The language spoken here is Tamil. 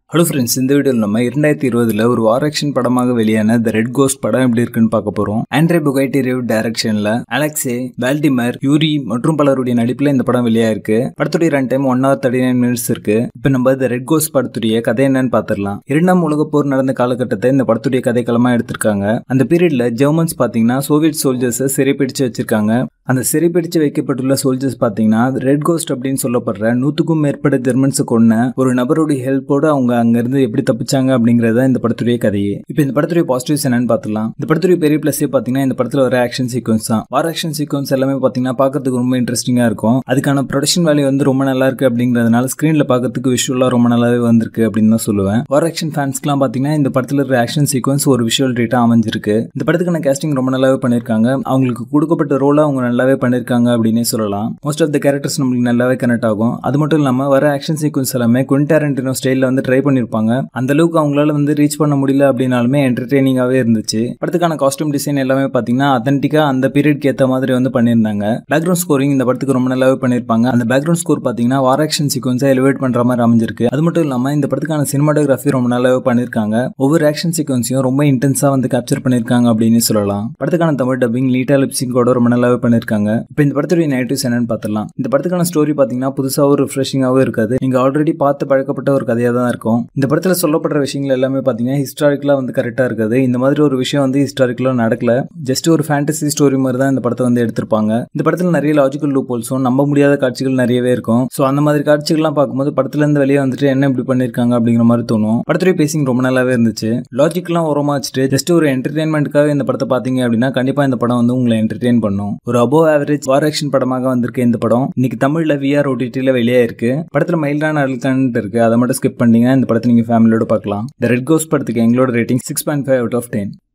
ஹலோ ஃப்ரெண்ட்ஸ் இந்த வீடியோவில் நம்ம இரண்டாயிரத்தி இருபதுல ஒரு வார் ஆக்ஷன் படமாக வெளியான த ரெட் கோஸ்ட் படம் எப்படி இருக்குன்னு பார்க்க போறோம் ஆண்ட்ரே புகைட்டி ரிவ் டைரக்ஷன்ல அலெக்சே பால்டிமர் யூரி மற்றும் பலருடைய நடிப்புல இந்த படம் வெளியாயிருக்கு படத்துடைய run time one hour thirty nine minutes இருக்கு இப்போ நம்ம த ரெட் கோஸ்ட் படத்துடைய கதை என்னன்னு பார்த்துடலாம் இரண்டாம் உலகப் போர் நடந்த காலகட்டத்தை இந்த படத்துடைய கதைக்களமா எடுத்திருக்காங்க அந்த பீரியட்ல ஜெர்மன்ஸ் பாத்தீங்கன்னா சோவியட் சோல்ஜர்ஸை சிறைப்பிடிச்சு வச்சிருக்காங்க அந்த சிறைப்பிடிச்சு வைக்கப்பட்டுள்ள சோல்ஜர்ஸ் பாத்தீங்கன்னா ரெட் கோஸ்ட் அப்படின்னு சொல்லப்படுற நூத்துக்கும் மேற்பட்ட ஜெர்மன்ஸை கொண்ட ஒரு நபருடைய ஹெல்ப்போட அவங்க அங்க இருந்து எப்படி தப்பிச்சாங்க அப்படிங்கறத இந்த படத்துடைய கதையே இப்போ இந்த படத்துடைய பாசிட்டிவ்ஸ் என்னன்னு பார்த்துலாம் இந்த படத்துடைய பெரிய பிளஸே பாத்தீங்கன்னா இந்த படத்துல வர ஆக்ஷன் சீக்வன்ஸ் தான் வார் ஆக்ஷன் சீக்வன்ஸ் எல்லாமே பாத்தீங்கன்னா பார்க்கறதுக்கு ரொம்ப இன்ட்ரெஸ்டிங்கா இருக்கும் அதுக்கான ப்ரொடக்ஷன் வேல்யூ வந்து ரொம்ப நல்லா இருக்கு அப்படிங்கறதுனால ஸ்கிரீன்ல பார்க்கறதுக்கு விஷுவலா ரொம்ப நல்லாவே வந்திருக்கு அப்படின்னு தான் சொல்லுவேன் வார் ஆக்ஷன் ஃபேன்ஸ்க்குலாம் பாத்தீங்கன்னா இந்த படத்துல இருக்கிற ஆக்ஷன் சீக்வன்ஸ் ஒரு விஷுவல் ரேட்டா அமைஞ்சிருக்கு இந்த படத்துக்கான கேஸ்டிங் ரொம்ப நல்லாவே பண்ணிருக்காங்க அவங்களுக்கு கொடுக்கப்பட்ட ரோலை அவங்க நல்லாவே பண்ணிருக்காங்க அப்படின்னே சொல்லலாம் மோஸ்ட் ஆஃப் த கேரக்டர்ஸ் நம்மளுக்கு நல்லாவே கனெக்ட் ஆகும் அது மட்டும் இல்லாம வர ஆக்ஷன் சீக்வன்ஸ் எல்லாமே குவிண்டாரண்டினோ ஸ்டைல்ல வந்து ட்ரை பண்ணிருப்பாங்க அந்த அளவுக்கு அவங்களால வந்து ரீச் பண்ண முடியல அப்படின்னாலுமே என்டர்டெய்னிங்காவே இருந்துச்சு படத்துக்கான காஸ்டியூம் டிசைன் எல்லாமே பாத்தீங்கன்னா அத்தன்டிக்கா அந்த பீரியட்க்கு ஏத்த மாதிரி வந்து பண்ணியிருந்தாங்க பேக்ரவுண்ட் ஸ்கோரிங் இந்த படத்துக்கு ரொம்ப நல்லாவே பண்ணிருப்பாங்க அந்த பேக்ரவுண்ட் ஸ்கோர் பாத்தீங்கன்னா வார் ஆக்ஷன் சீக்வன்ஸை எலிவேட் பண்ற மாதிரி அமைஞ்சிருக்கு அது மட்டும் இல்லாம இந்த படத்துக்கான சினிமாட்டோகிராஃபி ரொம்ப நல்லாவே பண்ணிருக்காங்க ஒவ்வொரு ஆக்ஷன் சீக்வன்ஸையும் ரொம்ப இன்டென்ஸா வந்து கேப்சர் பண்ணிருக்காங்க அப்படின்னு சொல்லலாம் படத்துக்கான தமிழ் டப்பிங் நீட்டா லிப்சிங்கோட ரொம்ப நல்லாவே பண்ணிருக்காங்க இப்போ இந்த படத்துடைய நெகட்டிவ்ஸ் என்னன்னு பார்த்தலாம் இந்த படத்துக்கான ஸ்டோரி பாத்தீங்கன்னா புதுசாகவும் ரிஃப்ரெஷிங்காகவும் இருக்காது நீங்க ஆல்ரெடி பார்த்து பழக்கப்பட்ட ஒரு கதையாக தான் இருக்கும் இந்த படத்துல சொல்லப்படுற விஷயங்கள் எல்லாமே பாத்தீங்கன்னா ஹிஸ்டாரிக்கலா வந்து கரெக்டா இருக்காது இந்த மாதிரி ஒரு விஷயம் வந்து ஹிஸ்டாரிக்கலா நடக்கல ஜஸ்ட் ஒரு ஃபேண்டசி ஸ்டோரி மாதிரி தான் இந்த படத்தை வந்து எடுத்திருப்பாங்க இந்த படத்துல நிறைய லாஜிக்கல் லூப் ஹோல்ஸும் நம்ப முடியாத காட்சிகள் நிறையவே இருக்கும் ஸோ அந்த மாதிரி காட்சிகள்லாம் பார்க்கும்போது படத்துல இருந்து வெளியே வந்துட்டு என்ன இப்படி பண்ணிருக்காங்க அப்படிங்கிற மாதிரி தோணும் படத்துடைய பேசிங் ரொம்ப நல்லாவே இருந்துச்சு லாஜிக்லாம் ஓரமா வச்சுட்டு ஜஸ்ட் ஒரு என்டர்டைன்மெண்ட்டுக்காக இந்த படத்தை பாத்தீங்க அப்படின்னா கண்டிப்பா இந்த படம் வந்து உங்களை என்டர்டெயின் பண்ணும் ஒரு அபோவ் ஆவரேஜ் வார் ஆக்ஷன் படமாக வந்திருக்கு இந்த படம் இன்னைக்கு தமிழ்ல விஆர் ஓடிடியில் வெளியே இருக்கு படத்துல மைல்டான அல்கன்ட் இருக்கு அதை மட்டும் ஸ்கிப் பண்ணீங்கன்னா இந்த படத்தை நீங்க ஃபேமிலியோட பார்க்கலாம் இந்த ரெட் கோஸ் படத்துக்கு எங்களோட rating six point five out of ten